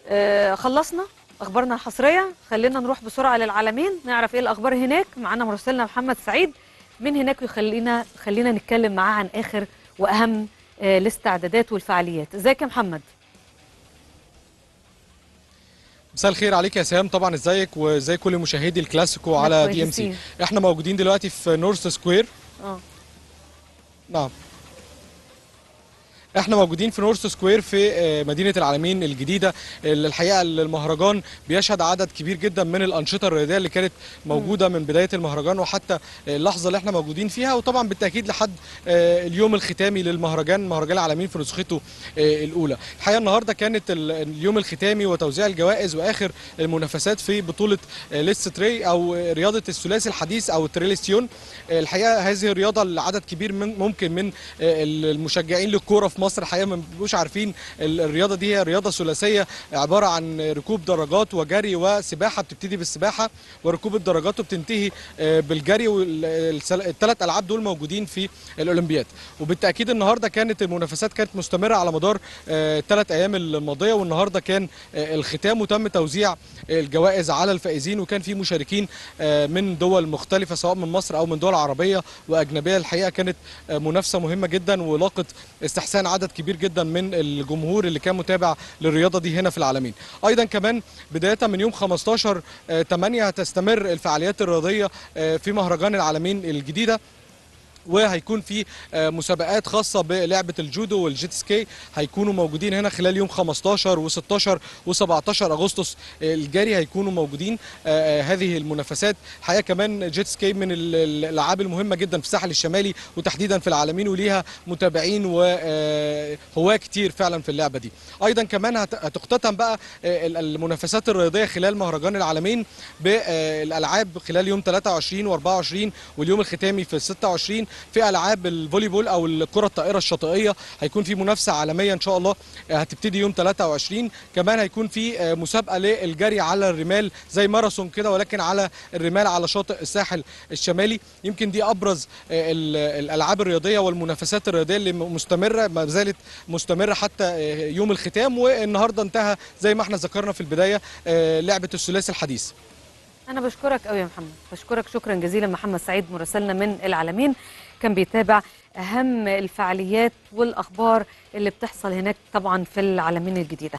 آه خلصنا اخبارنا الحصريه خلينا نروح بسرعه للعالمين نعرف ايه الاخبار هناك معانا مراسلنا محمد سعيد من هناك يخلينا خلينا نتكلم معاه عن اخر واهم آه الاستعدادات والفعاليات ازيك يا محمد مساء الخير عليك يا سام طبعا ازيك وازاي كل مشاهدي الكلاسيكو على دي ام سي كويسين. احنا موجودين دلوقتي في نورث سكوير اه نعم احنا موجودين في نورث سكوير في آه، مدينه العالمين الجديده اللي الحقيقه المهرجان بيشهد عدد كبير جدا من الانشطه الرياضيه اللي كانت موجوده من بدايه المهرجان وحتى اللحظه اللي احنا موجودين فيها وطبعا بالتاكيد لحد آه، اليوم الختامي للمهرجان مهرجان العالمين في نسخته آه، الاولى الحقيقه النهارده كانت ال- اليوم الختامي وتوزيع الجوائز واخر المنافسات في بطوله آه، ليس تري او رياضه الثلاثي الحديث او التريليستيون آه، الحقيقه هذه الرياضه لعدد كبير من ممكن من آه، المشجعين للكوره في مصر الحقيقه ما بيبقوش عارفين ال- الرياضه دي هي رياضه ثلاثيه عباره عن ركوب دراجات وجري وسباحه بتبتدي بالسباحه وركوب الدراجات وبتنتهي آه، بالجري والثلاث العاب دول موجودين في الاولمبياد وبالتاكيد النهارده كانت المنافسات كانت مستمره على مدار الثلاث ايام الماضيه والنهارده كان آه، الختام وتم توزيع الجوائز على الفائزين وكان في مشاركين آه، من دول مختلفه سواء من مصر او من دول عربيه واجنبيه الحقيقه كانت آه، منافسه مهمه جدا ولاقت استحسان عدد كبير جدا من الجمهور اللي كان متابع للرياضه دي هنا في العالمين ايضا كمان بدايه من يوم 15 8 هتستمر الفعاليات الرياضيه آه، في مهرجان العالمين الجديده وهيكون في آه، مسابقات خاصة بلعبة الجودو والجيت سكي هيكونوا موجودين هنا خلال يوم 15 و16 و17 أغسطس آه، الجاري هيكونوا موجودين آه، آه، هذه المنافسات حقيقة كمان جيت سكي من ال- ال- الألعاب المهمة جدا في الساحل الشمالي وتحديدا في العالمين وليها متابعين وهواة كتير فعلا في اللعبة دي أيضا كمان هت- هتختتم بقى آه، ال- المنافسات الرياضية خلال مهرجان العالمين بالألعاب خلال يوم 23 و24 واليوم الختامي في 26 في العاب الفولي بول او الكره الطائره الشاطئيه هيكون في منافسه عالميه ان شاء الله آه، هتبتدي يوم 23 كمان هيكون في آه، مسابقه للجري على الرمال زي ماراثون كده ولكن على الرمال على شاطئ الساحل الشمالي يمكن دي ابرز آه، ال- الالعاب الرياضيه والمنافسات الرياضيه اللي م- مستمره ما زالت مستمره حتى آه، يوم الختام والنهارده انتهى زي ما احنا ذكرنا في البدايه آه، لعبه الثلاثي الحديث انا بشكرك قوي يا محمد بشكرك شكرا جزيلا محمد سعيد مراسلنا من العالمين كان بيتابع اهم الفعاليات والاخبار اللي بتحصل هناك طبعا في العالمين الجديده